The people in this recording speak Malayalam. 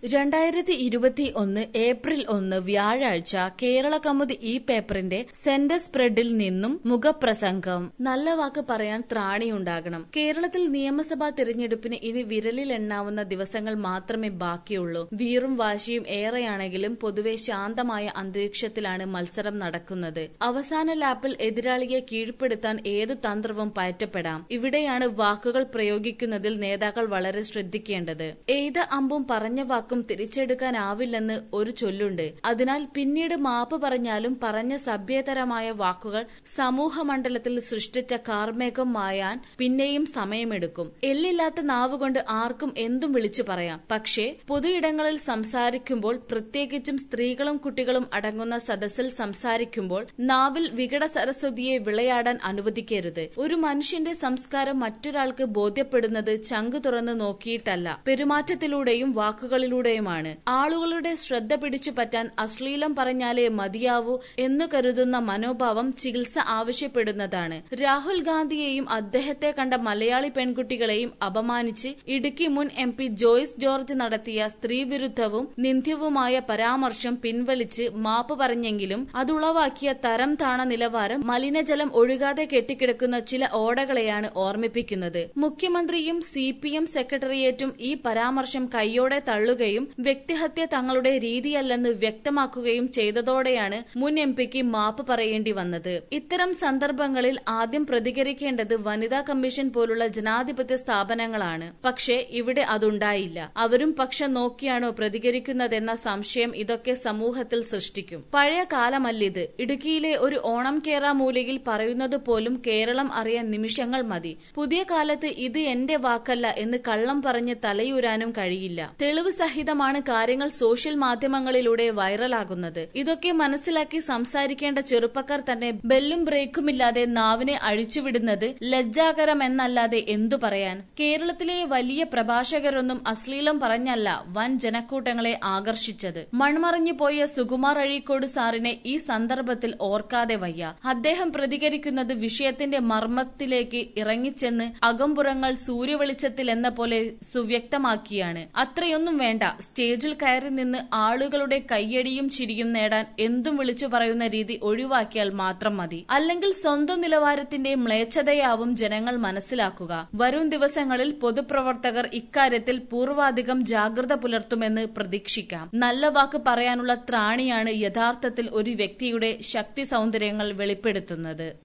രണ്ടായിരത്തി ഇരുപത്തി ഒന്ന് ഏപ്രിൽ ഒന്ന് വ്യാഴാഴ്ച കേരള കൗമുദി ഈ പേപ്പറിന്റെ സെന്റർ സ്പ്രെഡിൽ നിന്നും മുഖപ്രസംഗം നല്ല വാക്ക് പറയാൻ ത്രാണിയുണ്ടാകണം കേരളത്തിൽ നിയമസഭാ തിരഞ്ഞെടുപ്പിന് ഇനി വിരലിൽ എണ്ണാവുന്ന ദിവസങ്ങൾ മാത്രമേ ബാക്കിയുള്ളൂ വീറും വാശിയും ഏറെയാണെങ്കിലും പൊതുവെ ശാന്തമായ അന്തരീക്ഷത്തിലാണ് മത്സരം നടക്കുന്നത് അവസാന ലാപ്പിൽ എതിരാളിയെ കീഴ്പ്പെടുത്താൻ ഏതു തന്ത്രവും പയറ്റപ്പെടാം ഇവിടെയാണ് വാക്കുകൾ പ്രയോഗിക്കുന്നതിൽ നേതാക്കൾ വളരെ ശ്രദ്ധിക്കേണ്ടത് ഏത് അമ്പും പറഞ്ഞ വാക്കും തിരിച്ചെടുക്കാനാവില്ലെന്ന് ഒരു ചൊല്ലുണ്ട് അതിനാൽ പിന്നീട് മാപ്പ് പറഞ്ഞാലും പറഞ്ഞ സഭ്യതരമായ വാക്കുകൾ സമൂഹ മണ്ഡലത്തിൽ സൃഷ്ടിച്ച കാർമേഘം മായാൻ പിന്നെയും സമയമെടുക്കും എല്ലില്ലാത്ത നാവുകൊണ്ട് ആർക്കും എന്തും വിളിച്ചു പറയാം പക്ഷേ പൊതു ഇടങ്ങളിൽ സംസാരിക്കുമ്പോൾ പ്രത്യേകിച്ചും സ്ത്രീകളും കുട്ടികളും അടങ്ങുന്ന സദസ്സിൽ സംസാരിക്കുമ്പോൾ നാവിൽ വികട സരസ്വതിയെ വിളയാടാൻ അനുവദിക്കരുത് ഒരു മനുഷ്യന്റെ സംസ്കാരം മറ്റൊരാൾക്ക് ബോധ്യപ്പെടുന്നത് ചങ്കു തുറന്ന് നോക്കിയിട്ടല്ല പെരുമാറ്റത്തിലൂടെയും വാക്കുകളിലൂടെയുമാണ് ആളുകളുടെ ശ്രദ്ധ പിടിച്ചു പറ്റാൻ അശ്ലീലം പറഞ്ഞാലേ മതിയാവൂ എന്ന് കരുതുന്ന മനോഭാവം ചികിത്സ ആവശ്യപ്പെടുന്നതാണ് രാഹുൽ ഗാന്ധിയെയും അദ്ദേഹത്തെ കണ്ട മലയാളി പെൺകുട്ടികളെയും അപമാനിച്ച് ഇടുക്കി മുൻ എം പി ജോയ്സ് ജോർജ് നടത്തിയ സ്ത്രീവിരുദ്ധവും നിന്ദ്യവുമായ പരാമർശം പിൻവലിച്ച് മാപ്പ് പറഞ്ഞെങ്കിലും അതുളവാക്കിയ തരം താണ നിലവാരം മലിനജലം ഒഴുകാതെ കെട്ടിക്കിടക്കുന്ന ചില ഓടകളെയാണ് ഓർമ്മിപ്പിക്കുന്നത് മുഖ്യമന്ത്രിയും സി പി എം സെക്രട്ടേറിയറ്റും ഈ പരാമർശം കൈയോടെ തള്ളുകയും വ്യക്തിഹത്യ തങ്ങളുടെ രീതിയല്ലെന്ന് വ്യക്തമാക്കുകയും ചെയ്തതോടെയാണ് മുൻ എം പിക്ക് മാപ്പ് പറയേണ്ടി വന്നത് ഇത്തരം സന്ദർഭങ്ങളിൽ ആദ്യം പ്രതികരിക്കേണ്ടത് വനിതാ കമ്മീഷൻ പോലുള്ള ജനാധിപത്യ സ്ഥാപനങ്ങളാണ് പക്ഷേ ഇവിടെ അതുണ്ടായില്ല അവരും പക്ഷം നോക്കിയാണോ പ്രതികരിക്കുന്നതെന്ന സംശയം ഇതൊക്കെ സമൂഹത്തിൽ സൃഷ്ടിക്കും പഴയ കാലമല്ലിത് ഇടുക്കിയിലെ ഒരു ഓണം കേറാ മൂലയിൽ പറയുന്നത് പോലും കേരളം അറിയാൻ നിമിഷങ്ങൾ മതി പുതിയ കാലത്ത് ഇത് എന്റെ വാക്കല്ല എന്ന് കള്ളം പറഞ്ഞ് തലയൂരാനും കഴിയില്ല തെളിവ് സഹിതമാണ് കാര്യങ്ങൾ സോഷ്യൽ മാധ്യമങ്ങളിലൂടെ വൈറലാകുന്നത് ഇതൊക്കെ മനസ്സിലാക്കി സംസാരിക്കേണ്ട ചെറുപ്പക്കാർ തന്നെ ബെല്ലും ബ്രേക്കുമില്ലാതെ നാവിനെ അഴിച്ചുവിടുന്നത് ലജ്ജാകരമെന്നല്ലാതെ എന്തു പറയാൻ കേരളത്തിലെ വലിയ പ്രഭാഷകരൊന്നും അശ്ലീലം പറഞ്ഞല്ല വൻ ജനക്കൂട്ടങ്ങളെ ആകർഷിച്ചത് മൺമറഞ്ഞു പോയ സുകുമാർ അഴീക്കോട് സാറിനെ ഈ സന്ദർഭത്തിൽ ഓർക്കാതെ വയ്യ അദ്ദേഹം പ്രതികരിക്കുന്നത് വിഷയത്തിന്റെ മർമ്മത്തിലേക്ക് ഇറങ്ങിച്ചെന്ന് അകംപുറങ്ങൾ സൂര്യവെളിച്ചത്തിൽ എന്ന പോലെ സുവ്യക്തമാക്കിയാണ് അത്രയൊന്നും വേണ്ട സ്റ്റേജിൽ കയറി നിന്ന് ആളുകളുടെ കയ്യടിയും ചിരിയും നേടാൻ എന്തും വിളിച്ചു പറയുന്ന രീതി ഒഴിവാക്കിയാൽ മാത്രം മതി അല്ലെങ്കിൽ സ്വന്തം നിലവാരത്തിന്റെ മ്ലേച്ഛതയാവും ജനങ്ങൾ മനസ്സിലാക്കുക വരും ദിവസങ്ങളിൽ പൊതുപ്രവർത്തകർ ഇക്കാര്യത്തിൽ പൂർവാധികം ജാഗ്രത പുലർത്തുമെന്ന് പ്രതീക്ഷിക്കാം നല്ല വാക്ക് പറയാനുള്ള ത്രാണിയാണ് യഥാർത്ഥത്തിൽ ഒരു വ്യക്തിയുടെ ശക്തി സൗന്ദര്യങ്ങൾ വെളിപ്പെടുത്തുന്നത്